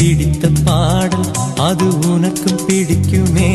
பிடித்த பாடல் அது உனக்கும் பிடிக்குமே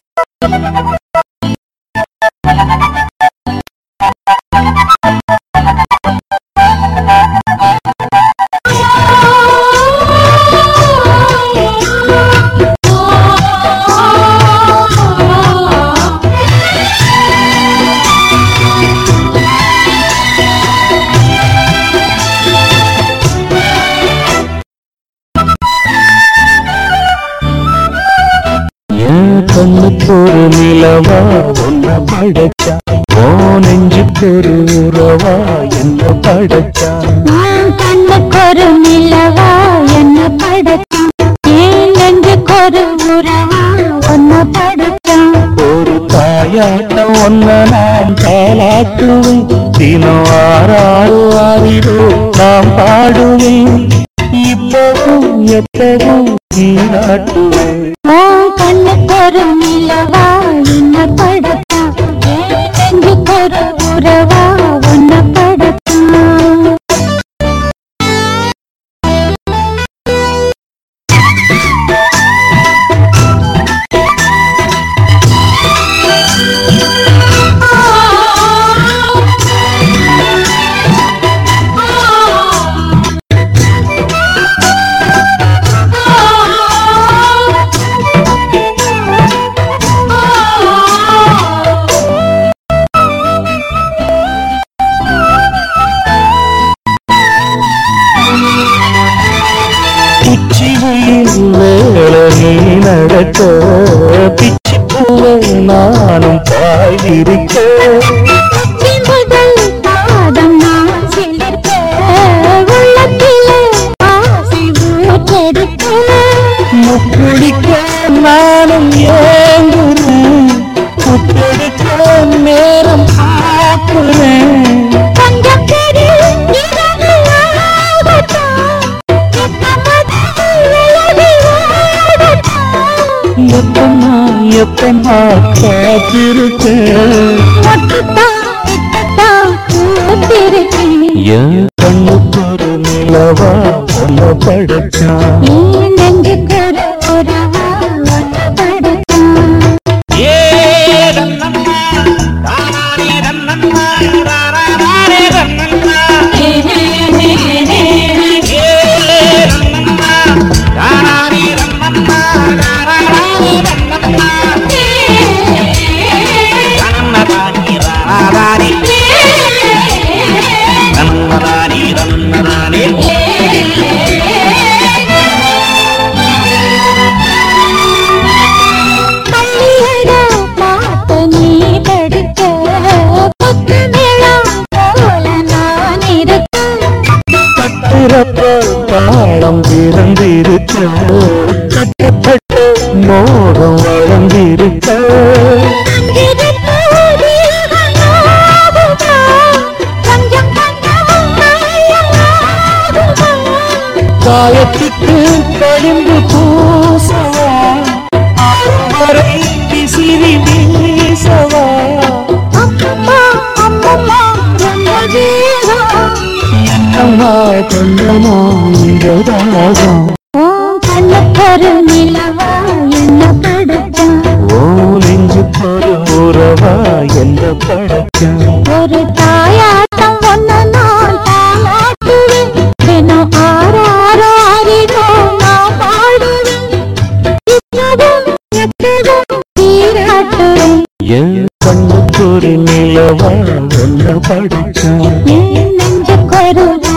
என் கண்ணுக்கு ஒரு நிலவா உன்னை படைச்சா ஓ நெஞ்சுக்கு ஒரு உறவா என்ன படைச்சா நான் கண்ணுக்கொரு நிலவா என்ன படைச்சான் ஏன் நெஞ்சுக்கொரு உறவா ஒன்ன படைச்சான் ஒரு தாயாட்டம் ஒன்ன நான் தாளாட்டுவேன் தினம் ஆறாறு ஆறிரோ நாம் பாடுவேன் இப்பவும் எப்பவும் நீராட்டுவேன் உன் கண்ணுக்கொரு நிலவா என்ன படைச்சான் ஏன் நெஞ்சுக்கொரு உறவா ஒன்ன படைச்சான் உச்சி வெயில் வேளை நீ நடக்க பிச்சி பூவை நானும் பாய்ந்திருக்க உச்சி முதல் பாதம் நான் சிலிர்க்க உள்ளத்திலே ஆசை ஊற்றெடுக்க முக்குடிக்க நானும் ஏங்குறேன் புத்தெடுக்க நேரம் ஆக்குறேன் கொஞ்சம் பெரு இரவியாகட்டும், நித்தமது விலகி ஓடட்டும். எப்பமா எப்பமா காத்திருக்கேன் மொட்டுத்தான் இட்டத்தான் பூத்திருக்கேன். என் கண்ணுக்கு ஒரு நிலவா ஒன்ன படைச்சான் நீ நெஞ்சுக்கொரு உறவா ஒன்று படைத்தான். பள்ளியட பாட்டு நீ படிக்க, புத்தமிழம் போல நான் இருக்க. கட்டிறப்ப பாடம் பிறந்திருக்க கட்டப்பட்ட மோகம் வளர்ந்திருக்க அங்கிருப்போது அனாகுமா, கொஞ்சம் கொஞ்சம் நயமாகுமா. காயத்துக்கு கழிந்து பூசவா வரை விசிறி வீசவா அம்மம்மா, அம்மம்மா, ரொம்ப தேகம். என்னம்மா கொண்டமா இந்த தாகம் உன் கண்ணுக்கொரு நிலவா என்ன படைச்சான் ஓ நெஞ்சு ஒரு உறவா என்ன படைச்சான் ஒரு தாயாட்டம் ஒன்ன நான் தாளாட்டுவேன் தினம் ஆறாரோ ஆறினோ நான் பாடுவேன் இப்பவும் எப்பவும் தீராட்டுவேன் என் கண்ணுக்கு ஒரு நிலவா ஒன்ன படைச்சான் என் நெஞ்சுக்கொரு